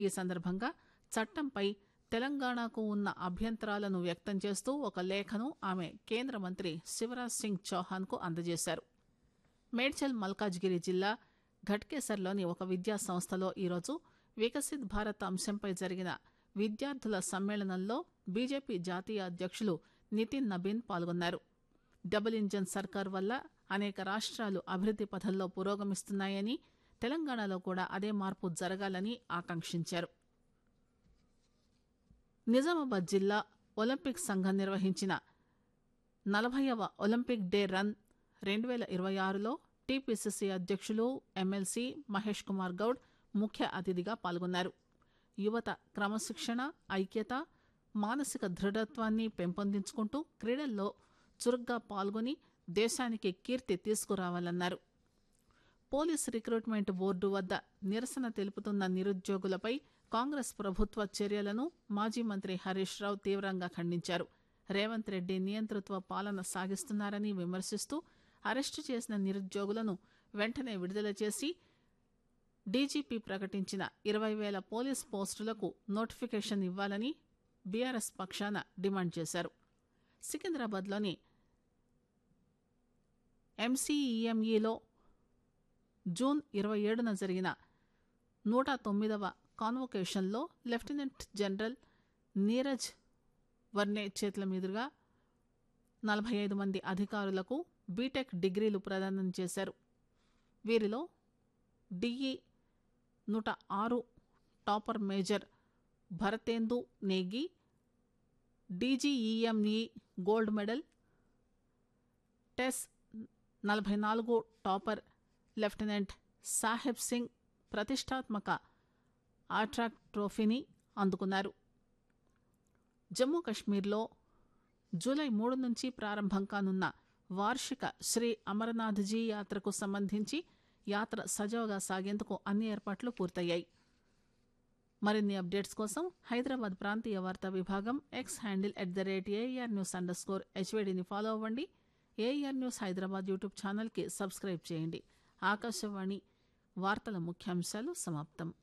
ఈ సందర్భంగా చట్టంపై తెలంగాణకు ఉన్న అభ్యంతరాలను వ్యక్తం చేస్తూ ఒక లేఖను ఆమె కేంద్ర మంత్రి శివరాజ్ సింగ్ చౌహాన్ కు అందజేశారు మేడ్చల్ మల్కాజ్గిరి జిల్లా ఘట్కేసర్లోని ఒక విద్యా సంస్థలో ఈరోజు వికసిత్ భారత్ అంశంపై జరిగిన విద్యార్థుల సమ్మేళనంలో బీజేపీ జాతీయ అధ్యక్షులు నితిన్ నబీన్ పాల్గొన్నారు డబుల్ ఇంజన్ సర్కార్ వల్ల అనేక రాష్ట్రాలు అభివృద్ది పథంలో పురోగమిస్తున్నాయని తెలంగాణలో కూడా అదే మార్పు జరగాలని ఆకాంక్షించారు నిజామాబాద్ జిల్లా ఒలింపిక్ సంఘం నిర్వహించిన నలభైవ ఒలింపిక్ డే రన్ రెండు వేల ఇరవై ఆరులో టీపీసీసీ అధ్యక్షులు ఎమ్మెల్సీ మహేష్ కుమార్ గౌడ్ ముఖ్య అతిథిగా పాల్గొన్నారు యువత క్రమశిక్షణ ఐక్యత మానసిక దృఢత్వాన్ని పెంపొందించుకుంటూ క్రీడల్లో చురుగ్గా పాల్గొని దేశానికి కీర్తి తీసుకురావాలన్నారు పోలీస్ రిక్రూట్మెంట్ బోర్డు వద్ద నిరసన తెలుపుతున్న నిరుద్యోగులపై కాంగ్రెస్ ప్రభుత్వ చర్యలను మాజీ మంత్రి హరీష్ రావు తీవ్రంగా ఖండించారు రేవంత్ రెడ్డి నియంతృత్వ పాలన సాగిస్తున్నారని విమర్శిస్తూ అరెస్టు చేసిన నిరుద్యోగులను వెంటనే విడుదల చేసి డీజీపీ ప్రకటించిన ఇరవై వేల పోలీస్ పోస్టులకు నోటిఫికేషన్ ఇవ్వాలని బీఆర్ఎస్ పక్షాన డిమాండ్ చేశారు సికింద్రాబాద్లోని ఎంసీఈఎంఈలో జూన్ ఇరవై ఏడున జరిగిన నూట తొమ్మిదవ కాన్వొకేషన్లో లెఫ్టినెంట్ జనరల్ నీరజ్ వర్నే చేతుల మీదుగా నలభై ఐదు మంది అధికారులకు బీటెక్ డిగ్రీలు ప్రదానం చేశారు వీరిలో డిఈ నూట ఆరు topper major Bharatendu Negi DGEME gold medal TES నలభై నాలుగు టాపర్ లెఫ్టినెంట్ సాహెబ్ సింగ్ ప్రతిష్టాత్మక ఆట్రాక్ ట్రోఫీని అందుకున్నారు జమ్మూ కశ్మీర్లో జూలై మూడు నుంచి ప్రారంభం కానున్న వార్షిక శ్రీ అమరనాథ్జీ యాత్రకు సంబంధించి యాత్ర సజావుగా సాగేందుకు అన్ని ఏర్పాట్లు పూర్తయ్యాయి మరిన్ని అప్డేట్స్ కోసం హైదరాబాద్ ప్రాంతీయ వార్తా విభాగం X handle at the rate AR news underscore హెచ్వేడిని ఫాలో అవ్వండి ఏఆర్ న్యూస్ హైదరాబాద్ యూట్యూబ్ ఛానల్కి సబ్స్క్రైబ్ చేయండి ఆకాశవాణి వార్తల ముఖ్యాంశాలు సమాప్తం